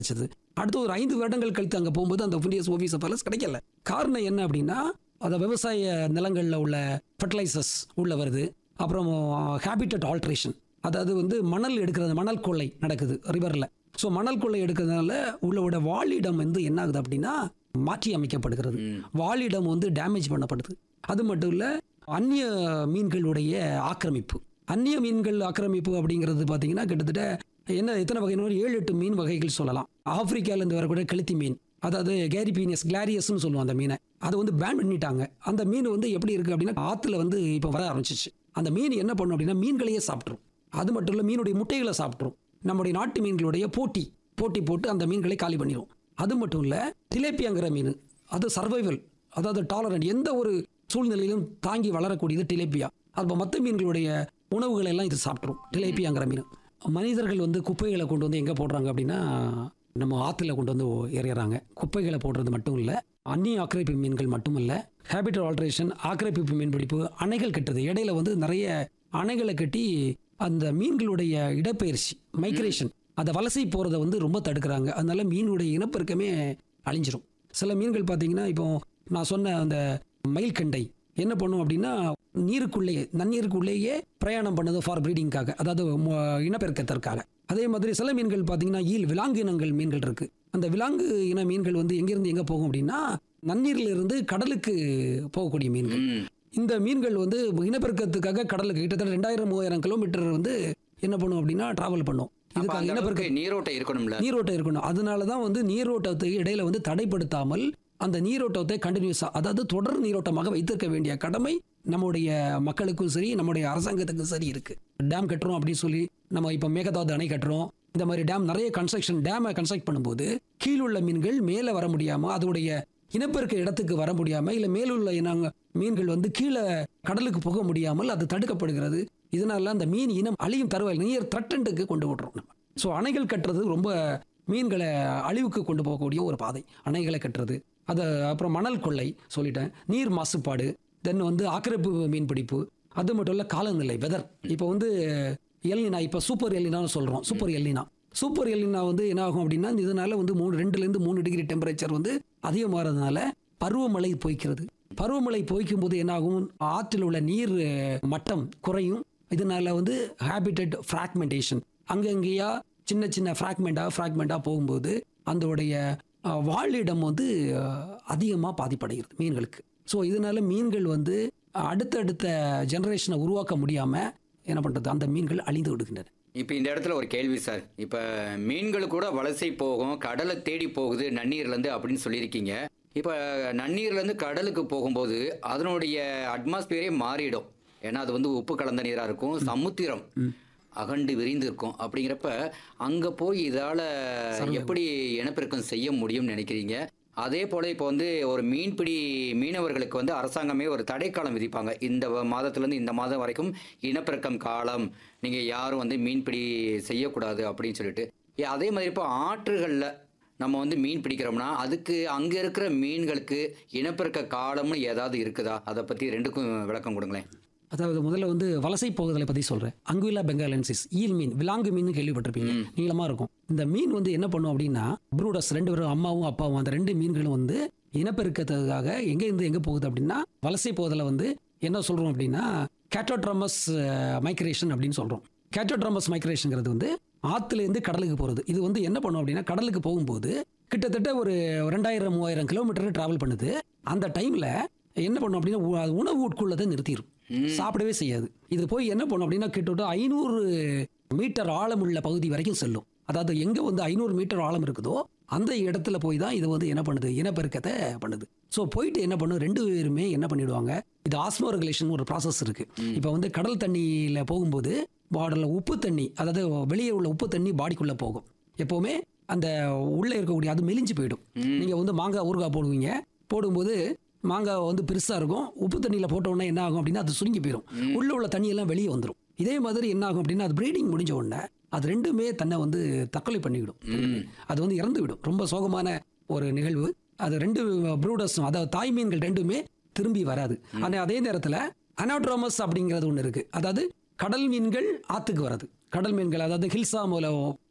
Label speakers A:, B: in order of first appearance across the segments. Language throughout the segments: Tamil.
A: கிடைச்சது அடுத்து ஒரு ஐந்து வருடங்கள் கழித்து அங்கே போகும்போது அந்த இந்தியஸ் ஓவியஸ் பேலஸ் கிடைக்கல காரணம் என்ன அப்படின்னா அந்த விவசாய நிலங்களில் உள்ள ஃபர்டிலைசர்ஸ் உள்ள வருது அப்புறம் ஹேபிட்டட் ஆல்ட்ரேஷன் அதாவது வந்து மணல் எடுக்கிறது மணல் கொள்ளை நடக்குது ரிவரில் ஸோ மணல் கொள்ளை எடுக்கிறதுனால உள்ளோட வாழிடம் வந்து என்ன ஆகுது அப்படின்னா மாற்றி அமைக்கப்படுகிறது வாழிடம் வந்து டேமேஜ் பண்ணப்படுது அது மட்டும் இல்லை அந்நிய மீன்களுடைய ஆக்கிரமிப்பு அந்நிய மீன்கள் ஆக்கிரமிப்பு அப்படிங்கிறது பார்த்தீங்கன்னா கிட்டத்தட்ட என்ன எத்தனை வகை ஒரு ஏழு எட்டு மீன் வகைகள் சொல்லலாம் ஆப்பிரிக்காலேருந்து வரக்கூடிய கெளுத்தி மீன் அதாவது கேரிபீனியஸ் கிளாரியஸ்னு சொல்லுவோம் அந்த மீனை அதை வந்து பேன் பண்ணிட்டாங்க அந்த மீன் வந்து எப்படி இருக்குது அப்படின்னா ஆற்றுல வந்து இப்போ வர ஆரம்பிச்சிச்சு அந்த மீன் என்ன பண்ணும் அப்படின்னா மீன்களையே சாப்பிட்ரும் அது மட்டும் இல்லை மீனுடைய முட்டைகளை சாப்பிட்ரும் நம்முடைய நாட்டு மீன்களுடைய போட்டி போட்டி போட்டு அந்த மீன்களை காலி பண்ணிடும் அது மட்டும் இல்லை டிலேப்பியாங்கிற மீன் அது சர்வைவல் அதாவது டாலரண்ட் எந்த ஒரு சூழ்நிலையிலும் தாங்கி வளரக்கூடியது டிலேப்பியா அப்போ மற்ற மீன்களுடைய உணவுகளை எல்லாம் இது சாப்பிட்ரும் டிலேப்பியாங்கிற மீன் மனிதர்கள் வந்து குப்பைகளை கொண்டு வந்து எங்கே போடுறாங்க அப்படின்னா நம்ம ஆற்றுல கொண்டு வந்து எறியறாங்க குப்பைகளை போடுறது மட்டும் இல்லை அந்நிய ஆக்கிரமிப்பு மீன்கள் மட்டும் இல்லை ஹேபிட்டல் ஆல்ட்ரேஷன் ஆக்கிரமிப்பு மீன்பிடிப்பு அணைகள் கட்டுறது இடையில வந்து நிறைய அணைகளை கட்டி அந்த மீன்களுடைய இடப்பெயர்ச்சி மைக்ரேஷன் அந்த வலசை போகிறத வந்து ரொம்ப தடுக்கிறாங்க அதனால மீனுடைய இனப்பெருக்கமே அழிஞ்சிரும் சில மீன்கள் பார்த்தீங்கன்னா இப்போ நான் சொன்ன அந்த மயில்கண்டை என்ன பண்ணும் அப்படின்னா நீருக்குள்ளேயே நன்னீருக்குள்ளேயே பிரயாணம் பண்ணுது ஃபார் ப்ரீடிங்காக அதாவது மு- இனப்பெருக்கத்திற்காக அதே மாதிரி சில மீன்கள் பார்த்தீங்கன்னா ஈல் விலாங்கு இனங்கள் மீன்கள் இருக்கு அந்த விலாங்கு இன மீன்கள் வந்து எங்கேருந்து எங்கே போகும் அப்படின்னா நன்னீர்ல இருந்து கடலுக்கு போகக்கூடிய மீன்கள்
B: ம்.
A: இந்த மீன்கள் வந்து இனப்பெருக்கத்துக்காக கடலுக்கு கிட்டத்தட்ட ரெண்டாயிரம் மூவாயிரம் கிலோமீட்டர் வந்து என்ன பண்ணும் அப்படின்னா டிராவல் பண்ணும்
B: அப்ப
A: இதுக்காக
B: அந்த
A: இனப்பெருக்க
B: அளவுக்கு நீரோட்டம் இருக்கணும்ல
A: நீரோட்டம் இருக்கணும் அதனால தான் வந்து நீரோட்டத்தை இடையில வந்து தடைப்படுத்தாமல் அந்த நீரோட்டத்தை கண்டினியூஸாக அதாவது தொடர் நீரோட்டமாக வைத்திருக்க வேண்டிய கடமை நம்முடைய மக்களுக்கும் சரி நம்முடைய அரசாங்கத்துக்கும் சரி இருக்கு டேம் கட்டுறோம் அப்படின்னு சொல்லி நம்ம இப்போ மேகதாது அணை கட்டுறோம் இந்த மாதிரி டேம் நிறைய கன்ஸ்ட்ரக்ஷன் டேமை கன்ஸ்ட்ரக்ட் பண்ணும்போது கீழுள்ள மீன்கள் மேலே வர முடியாம அதோடைய இனப்பெருக்க இடத்துக்கு வர முடியாம இல்ல மேலுள்ள இனங்க மீன்கள் வந்து கீழே கடலுக்கு போக முடியாமல் அது தடுக்கப்படுகிறது இதனால அந்த மீன் இனம் அழியும் தருவாயில் நீர் த்ரெட்டன்ட்டுக்கு கொண்டு விடுறோம் நம்ம ஸோ அணைகள் கட்டுறது ரொம்ப மீன்களை அழிவுக்கு கொண்டு போகக்கூடிய ஒரு பாதை அணைகளை கட்டுறது அது அப்புறம் மணல் கொள்ளை சொல்லிட்டேன் நீர் மாசுபாடு தென் வந்து ஆக்கிரமிப்பு மீன் பிடிப்பு அது மட்டும் இல்லை காலநிலை வெதர் இப்போ வந்து எல்லினா இப்போ சூப்பர் எல்லினான்னு சொல்கிறோம் சூப்பர் எல்லினா சூப்பர் எல்லினா வந்து என்ன ஆகும் அப்படின்னா இதனால வந்து மூணு ரெண்டுலேருந்து மூணு டிகிரி டெம்பரேச்சர் வந்து அதிகமாகிறதுனால பருவமழை பொய்க்கிறது பருவமழை பொய்க்கும் போது என்னாகும் ஆற்றில் உள்ள நீர் அஹ், மட்டம் குறையும் இதனால வந்து ஹேபிட்டட் ஃப்ராக்மெண்டேஷன் அங்கங்கேயா சின்ன சின்ன ஃப்ராக்மெண்ட்டாக ஃப்ராக்மெண்ட்டாக போகும்போது அதோடைய அஹ், வாழிடம் வந்து அதிகமாக பாதிப்படைகிறது மீன்களுக்கு ஸோ இதனால மீன்கள் வந்து அடுத்தடுத்த ஜெனரேஷனை உருவாக்க முடியாமல் என்ன பண்ணுறது அந்த மீன்கள் அழிந்து விடுகின்றன
B: இப்போ இந்த இடத்துல ஒரு கேள்வி சார் இப்போ மீன்கள் கூட வலசை போகும் கடலை தேடி போகுது நன்னீர்லேருந்து அப்படின்னு சொல்லியிருக்கீங்க இப்போ நன்னீர்லேருந்து கடலுக்கு போகும்போது அதனுடைய அட்மாஸ்பியரே மாறிடும் ஏன்னா அது வந்து உப்பு கலந்த நீராக இருக்கும் சமுத்திரம் அகண்டு விரிந்து இருக்கும் அப்படிங்கிறப்ப அங்கே போய் இதால் எப்படி இனப்பெருக்கம் செய்ய முடியும்னு நினைக்கிறீங்க அதே போல் இப்போ வந்து ஒரு மீன்பிடி மீனவர்களுக்கு வந்து அரசாங்கமே ஒரு தடைக்காலம் விதிப்பாங்க இந்த வ- மாதத்துலேருந்து இந்த மாதம் வரைக்கும் இனப்பெருக்கம் காலம் நீங்கள் யாரும் வந்து மீன்பிடி செய்யக்கூடாது அப்படின்னு சொல்லிட்டு ஏ, அதே மாதிரி இப்போ ஆற்றுகளில் நம்ம வந்து மீன் பிடிக்கிறோம்னா அதுக்கு அங்கே இருக்கிற மீன்களுக்கு இனப்பெருக்க காலம்னு ஏதாவது இருக்குதா அதை பற்றி ரெண்டுக்கும் விளக்கம் கொடுங்களேன்
A: அதாவது முதல்ல வந்து வலசை போகுதலை பற்றி சொல்கிறேன் அங்குவிலா பெங்காலன்சிஸ் ஈல் மீன் விலாங்கு மீன் கேள்விப்பட்டிருப்பீங்க நீளமாக இருக்கும் இந்த மீன் வந்து என்ன பண்ணும் அப்படின்னா ப்ரூடஸ் ரெண்டு பேரும் அம்மாவும் அப்பாவும் அந்த ரெண்டு மீன்களும் வந்து இனப்பெருக்கத்துக்காக எங்கே இருந்து எங்கே போகுது அப்படின்னா வலசை போகுதலை வந்து என்ன சொல்கிறோம் அப்படின்னா கேட்டோட்ரமஸ் மைக்ரேஷன் அப்படின்னு சொல்கிறோம் கேட்டோட்ரமஸ் மைக்ரேஷனுங்கிறது வந்து ஆற்றுலேருந்து கடலுக்கு போகிறது இது வந்து என்ன பண்ணும் அப்படின்னா கடலுக்கு போகும்போது கிட்டத்தட்ட ஒரு ரெண்டாயிரம் மூவாயிரம் கிலோமீட்டர் டிராவல் பண்ணுது அந்த டைமில் என்ன பண்ணும் அப்படின்னா உ- அது உணவு உட்கொள்ளதை நிறுத்திடும் சாப்பிடவே செய்யாது இது போய் என்ன பண்ணும் அப்படின்னா கிட்டத்தட்ட ஐநூறு மீட்டர் ஆழமுள்ள பகுதி வரைக்கும் செல்லும் அதாவது எங்க வந்து ஐநூறு மீட்டர் ஆழம் இருக்குதோ அந்த இடத்துல போய் தான் இது வந்து என்ன பண்ணுது இனப்பெருக்கத்தை பண்ணுது ஸோ போயிட்டு என்ன பண்ணும் ரெண்டு பேருமே என்ன பண்ணிடுவாங்க இது ஆஸ்மோ ரெகுலேஷன் ஒரு ப்ராசஸ் இருக்கு இப்போ வந்து கடல் தண்ணியில் போகும்போது பாடலில் உப்பு தண்ணி அதாவது வெளியே உள்ள உப்பு தண்ணி பாடிக்குள்ள போகும் எப்பவுமே அந்த உள்ள இருக்கக்கூடிய அது மெலிஞ்சு போயிடும் நீங்க வந்து மாங்காய் ஊறுகாய் போடுவீங்க போடும்போது மாங்காய் வந்து பெருசா இருக்கும் உப்பு தண்ணியில போட்ட உடனே என்ன ஆகும் அப்படின்னா அது சுருங்கி போயிடும் உள்ள உள்ள தண்ணி எல்லாம் வெளியே வந்துடும் இதே மாதிரி என்ன ஆகும் அப்படின்னா அது ப்ரீடிங் முடிஞ்ச உடனே அது ரெண்டுமே தன்னை வந்து தற்கொலை பண்ணிவிடும் அது வந்து இறந்து விடும் ரொம்ப சோகமான ஒரு நிகழ்வு அது ரெண்டு ப்ரூடர்ஸும் அதாவது தாய் மீன்கள் ரெண்டுமே திரும்பி வராது ஆனா அதே நேரத்துல அனாட்ரோமஸ் அப்படிங்கிறது ஒன்று இருக்கு அதாவது கடல் மீன்கள் ஆத்துக்கு வராது கடல் மீன்கள் அதாவது ஹில்சா மூலம்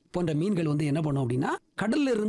A: போன்ற மீன்கள் வந்து என்ன பண்ணும் அப்படின்னா கடல்ல இருந்து